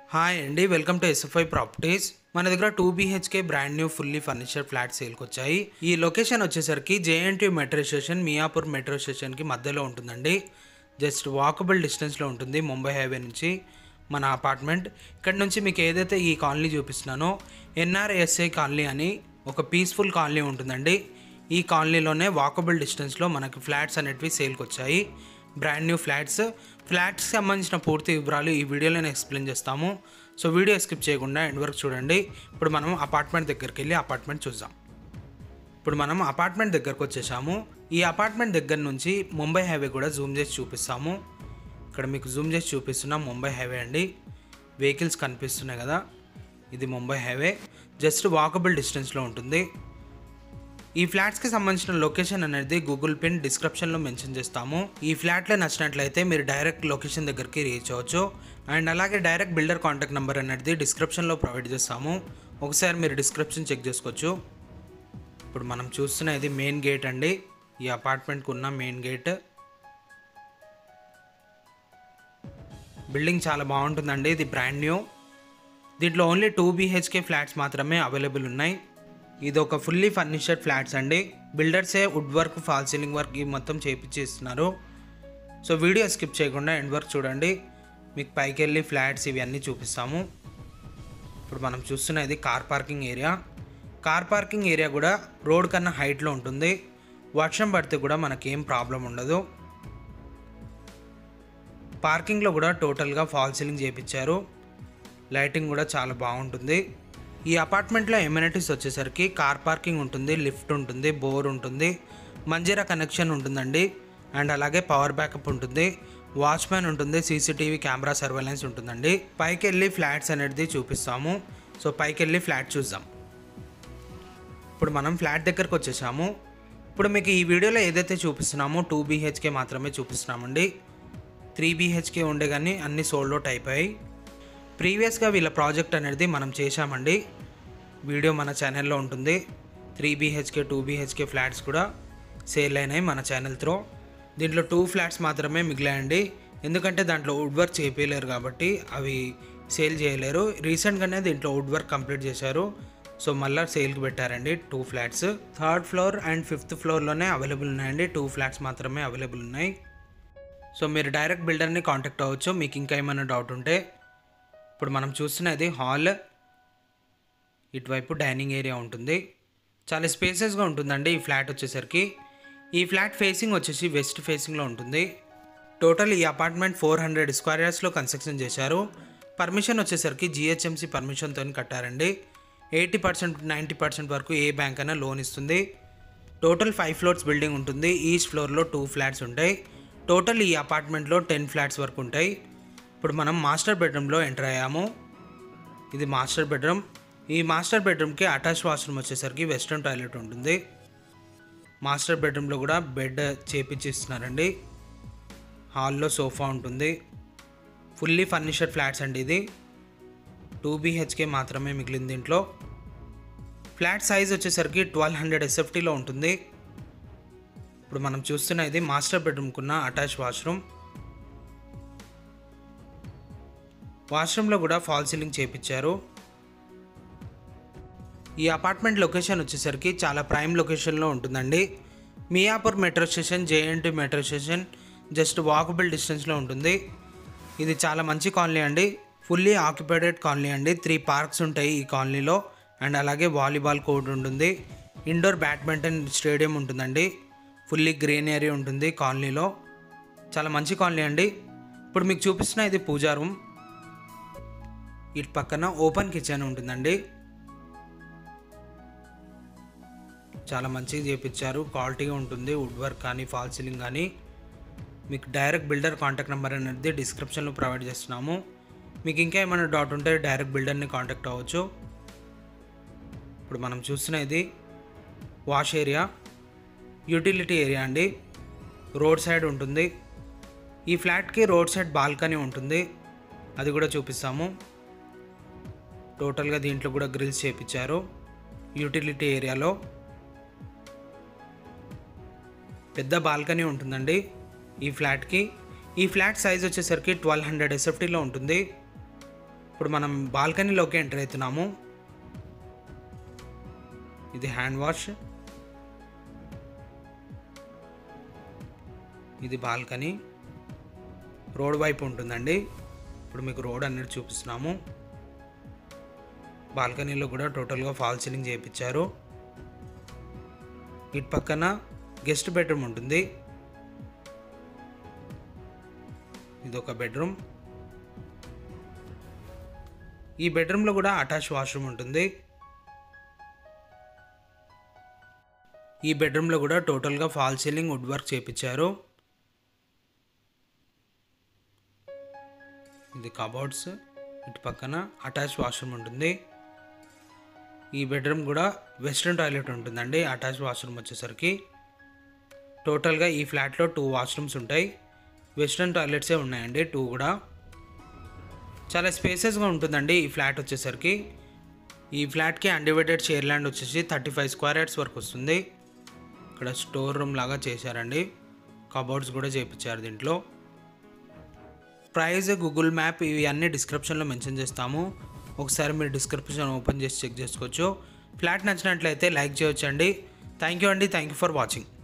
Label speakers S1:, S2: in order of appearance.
S1: hi అండి welcome to SFI properties మన దగ్గర two BHK brand new fully furniture flat సేల్కి వచ్చాయి ఈ లొకేషన్ వచ్చేసరికి JNT metro station Miyapur metro స్టేషన్కి మధ్యలో ఉంటుందండి జస్ట్ వాకబుల్ డిస్టెన్స్లో ఉంటుంది ముంబై హైవే నుంచి మన అపార్ట్మెంట్ ఇక్కడ నుంచి మీకు ఏదైతే ఈ కాలనీ చూపిస్తున్నానో ఎన్ఆర్ఎస్ఐ కాలనీ అని ఒక పీస్ఫుల్ కాలనీ ఉంటుందండి ఈ కాలనీలోనే వాకబుల్ డిస్టెన్స్లో మనకి ఫ్లాట్స్ అనేటివి సేల్కి వచ్చాయి బ్రాండ్ న్యూ ఫ్లాట్స్ ఫ్లాట్స్కి సంబంధించిన పూర్తి వివరాలు ఈ వీడియోలో నేను ఎక్స్ప్లెయిన్ చేస్తాము సో వీడియో స్కిప్ చేయకుండా ఎండ్ వరకు చూడండి ఇప్పుడు మనం అపార్ట్మెంట్ దగ్గరికి వెళ్ళి అపార్ట్మెంట్ చూద్దాం ఇప్పుడు మనం అపార్ట్మెంట్ దగ్గరకు వచ్చేసాము ఈ అపార్ట్మెంట్ దగ్గర నుంచి ముంబై హైవే కూడా జూమ్ చేసి చూపిస్తాము ఇక్కడ మీకు జూమ్ చేసి చూపిస్తున్న ముంబై హైవే అండి వెహికల్స్ కనిపిస్తున్నాయి కదా ఇది ముంబై హైవే జస్ట్ వాకబుల్ డిస్టెన్స్లో ఉంటుంది ఈ ఫ్లాట్స్కి సంబంధించిన లొకేషన్ అనేది గూగుల్ పిన్ డిస్క్రిప్షన్లో మెన్షన్ చేస్తాము ఈ ఫ్లాట్లో నచ్చినట్లయితే మీరు డైరెక్ట్ లొకేషన్ దగ్గరికి రీచ్ అవ్వచ్చు అండ్ అలాగే డైరెక్ట్ బిల్డర్ కాంటాక్ట్ నెంబర్ అనేది డిస్క్రిప్షన్లో ప్రొవైడ్ చేస్తాము ఒకసారి మీరు డిస్క్రిప్షన్ చెక్ చేసుకోవచ్చు ఇప్పుడు మనం చూస్తున్నది మెయిన్ గేట్ అండి ఈ అపార్ట్మెంట్కి ఉన్న మెయిన్ గేట్ బిల్డింగ్ చాలా బాగుంటుందండి ఇది బ్రాండ్ న్యూ దీంట్లో ఓన్లీ టూ బీహెచ్కే ఫ్లాట్స్ మాత్రమే అవైలబుల్ ఉన్నాయి ఇది ఒక ఫుల్లీ ఫర్నిచర్డ్ ఫ్లాట్స్ అండి బిల్డర్సే wood work fall ceiling work ఇవి మొత్తం చేపించి ఇస్తున్నారు సో వీడియో స్కిప్ చేయకుండా ఎండ్ వర్క్ చూడండి మీకు పైకి వెళ్ళి ఫ్లాట్స్ ఇవన్నీ చూపిస్తాము ఇప్పుడు మనం చూస్తున్నది car parking area car parking area కూడా రోడ్ కన్నా హైట్లో ఉంటుంది వర్షం పడితే కూడా మనకేం ప్రాబ్లం ఉండదు పార్కింగ్లో కూడా టోటల్గా ఫాల్ సీలింగ్ చేయించారు లైటింగ్ కూడా చాలా బాగుంటుంది ఈ అపార్ట్మెంట్లో ఎమ్యూనిటీస్ వచ్చేసరికి కార్ పార్కింగ్ ఉంటుంది లిఫ్ట్ ఉంటుంది బోర్ ఉంటుంది మంజీరా కనెక్షన్ ఉంటుందండి అండ్ అలాగే పవర్ బ్యాకప్ ఉంటుంది వాచ్మ్యాన్ ఉంటుంది సీసీటీవీ కెమెరా సర్వేలెన్స్ ఉంటుందండి పైకి వెళ్ళి ఫ్లాట్స్ అనేది చూపిస్తాము సో పైకి వెళ్ళి ఫ్లాట్ చూద్దాం ఇప్పుడు మనం ఫ్లాట్ దగ్గరకు వచ్చేసాము ఇప్పుడు మీకు ఈ వీడియోలో ఏదైతే చూపిస్తున్నామో టూ బీహెచ్కే మాత్రమే చూపిస్తున్నామండి త్రీ బీహెచ్కే ఉండే కానీ అన్ని సోల్డ్ అవుట్ అయిపోయాయి ప్రీవియస్గా వీళ్ళ ప్రాజెక్ట్ అనేది మనం చేశామండి వీడియో మన ఛానల్లో ఉంటుంది three BHK two BHK flats కూడా సేల్ అయినాయి మన ఛానల్ త్రో దీంట్లో టూ ఫ్లాట్స్ మాత్రమే మిగిలాయండి ఎందుకంటే దాంట్లో వుడ్ వర్క్ చేయలేరు కాబట్టి అవి సేల్ చేయలేరు రీసెంట్గానే దీంట్లో వుడ్ వర్క్ కంప్లీట్ చేశారు సో మళ్ళీ సేల్కి పెట్టారండి two flats third floor and fifth ఫ్లోర్లోనే అవైలబుల్ ఉన్నాయండి టూ ఫ్లాట్స్ మాత్రమే అవైలబుల్ ఉన్నాయి సో మీరు డైరెక్ట్ బిల్డర్ని కాంటాక్ట్ అవ్వచ్చు మీకు ఇంకా ఏమైనా డౌట్ ఉంటే ఇప్పుడు మనం చూస్తున్నది హాల్ ఇటువైపు డైనింగ్ ఏరియా ఉంటుంది చాలా స్పేసెస్గా ఉంటుందండి ఈ ఫ్లాట్ వచ్చేసరికి ఈ ఫ్లాట్ ఫేసింగ్ వచ్చేసి వెస్ట్ ఫేసింగ్లో ఉంటుంది టోటల్ ఈ అపార్ట్మెంట్ ఫోర్ హండ్రెడ్ స్క్వేర్ యార్డ్స్లో కన్స్ట్రక్షన్ చేశారు పర్మిషన్ వచ్చేసరికి జిహెచ్ఎంసీ పర్మిషన్తో కట్టారండి ఎయిటీ పర్సెంట్ నైంటీ పర్సెంట్ వరకు ఏ బ్యాంక్ అయినా లోన్ ఇస్తుంది టోటల్ ఫైవ్ ఫ్లోర్స్ బిల్డింగ్ ఉంటుంది ఈచ్ ఫ్లోర్లో టూ ఫ్లాట్స్ ఉంటాయి టోటల్ ఈ అపార్ట్మెంట్లో టెన్ ఫ్లాట్స్ వరకు ఉంటాయి ఇప్పుడు మనం మాస్టర్ బెడ్రూమ్లో ఎంటర్ అయ్యాము ఇది మాస్టర్ బెడ్రూమ్ ఈ మాస్టర్ బెడ్రూమ్కి అటాచ్ వాష్రూమ్ వచ్చేసరికి వెస్ట్రన్ టాయిలెట్ ఉంటుంది మాస్టర్ బెడ్రూమ్లో కూడా బెడ్ చేపించి ఇస్తున్నారండి హాల్లో సోఫా ఉంటుంది ఫుల్లీ ఫర్నిచర్డ్ ఫ్లాట్స్ అండి ఇది టూ బీహెచ్కే మాత్రమే మిగిలింది దీంట్లో ఫ్లాట్ సైజ్ వచ్చేసరికి ట్వెల్వ్ హండ్రెడ్ ఎస్ఎఫ్టీలో ఉంటుంది ఇప్పుడు మనం చూస్తున్న ఇది మాస్టర్ బెడ్రూమ్కున్న అటాచ్ వాష్రూమ్ వాష్రూమ్లో కూడా ఫాల్ సీలింగ్ చేపించారు ఈ అపార్ట్మెంట్ లొకేషన్ వచ్చేసరికి చాలా ప్రైమ్ లొకేషన్లో ఉంటుందండి Miyapur metro station JNT metro station just walkable డిస్టెన్స్లో ఉంటుంది ఇది చాలా మంచి కాలనీ అండి ఫుల్లీ ఆక్యుపైడెడ్ కాలనీ అండి త్రీ పార్క్స్ ఉంటాయి ఈ కాలనీలో అండ్ అలాగే వాలీబాల్ కోర్ట్ ఉంటుంది ఇండోర్ బ్యాడ్మింటన్ స్టేడియం ఉంటుందండి ఫుల్లీ గ్రీన్ ఏరియా ఉంటుంది కాలనీలో చాలా మంచి కాలనీ అండి ఇప్పుడు మీకు చూపిస్తున్న ఇది పూజా రూమ్ ఇటు పక్కన ఓపెన్ కిచెన్ ఉంటుందండి చాలా మంచిగా చేపించారు క్వాలిటీగా ఉంటుంది వుడ్ వర్క్ కానీ ఫాల్ సీలింగ్ కానీ మీకు డైరెక్ట్ బిల్డర్ కాంటాక్ట్ నెంబర్ అనేది డిస్క్రిప్షన్లో ప్రొవైడ్ చేస్తున్నాము మీకు ఇంకా ఏమైనా డౌట్ ఉంటే డైరెక్ట్ బిల్డర్ని కాంటాక్ట్ అవ్వచ్చు ఇప్పుడు మనం చూస్తున్నది వాష్ ఏరియా యూటిలిటీ ఏరియా అండి రోడ్ సైడ్ ఉంటుంది ఈ ఫ్లాట్కి రోడ్ సైడ్ బాల్కనీ ఉంటుంది అది కూడా చూపిస్తాము టోటల్గా దీంట్లో కూడా గ్రిల్స్ చేపించారు యూటిలిటీ ఏరియాలో పెద్ద బాల్కనీ ఉంటుందండి ఈ ఫ్లాట్కి ఈ ఫ్లాట్ సైజ్ వచ్చేసరికి ట్వెల్వ్ హండ్రెడ్ ఎస్ఎఫ్టీలో ఉంటుంది ఇప్పుడు మనం బాల్కనీలోకి ఎంటర్ అవుతున్నాము ఇది హ్యాండ్ వాష్ ఇది బాల్కనీ రోడ్ వైపు ఉంటుందండి ఇప్పుడు మీకు రోడ్ అనేది చూపిస్తున్నాము బాల్కనీలో కూడా టోటల్గా ఫాల్ సీలింగ్ చేయించారు ఇటు పక్కన గెస్ట్ బెడ్రూమ్ ఉంటుంది ఇది ఒక బెడ్రూమ్ ఈ బెడ్రూమ్లో కూడా అటాచ్ వాష్రూమ్ ఉంటుంది ఈ బెడ్రూమ్లో కూడా టోటల్గా ఫాల్ సీలింగ్ వుడ్ వర్క్ చేయించారు ఇది కబోర్డ్స్ ఇటు పక్కన అటాచ్ వాష్రూమ్ ఉంటుంది ఈ బెడ్రూమ్ కూడా వెస్ట్రన్ టాయిలెట్ ఉంటుందండి అటాచ్ వాష్రూమ్ వచ్చేసరికి టోటల్గా ఈ ఫ్లాట్లో టూ వాష్రూమ్స్ ఉంటాయి వెస్ట్రన్ టాయిలెట్సే ఉన్నాయండి టూ కూడా చాలా స్పేసెస్గా ఉంటుందండి ఈ ఫ్లాట్ వచ్చేసరికి ఈ ఫ్లాట్కి అన్డివైడెడ్ షేర్ ల్యాండ్ వచ్చేసి థర్టీ ఫైవ్ స్క్వేర్ యార్డ్స్ వరకు వస్తుంది ఇక్కడ స్టోర్ రూమ్ లాగా చేశారండి కబోర్డ్స్ కూడా చేయించారు దీంట్లో ప్రైస్ గూగుల్ మ్యాప్ ఇవి అన్నీ డిస్క్రిప్షన్లో మెన్షన్ చేస్తాము ఒకసారి మీరు డిస్క్రిప్షన్ ఓపెన్ చేసి చెక్ చేసుకోవచ్చు ఫ్లాట్ నచ్చినట్లయితే లైక్ చేయొచ్చండి థ్యాంక్ యూ అండి థ్యాంక్ యూ ఫర్ వాచింగ్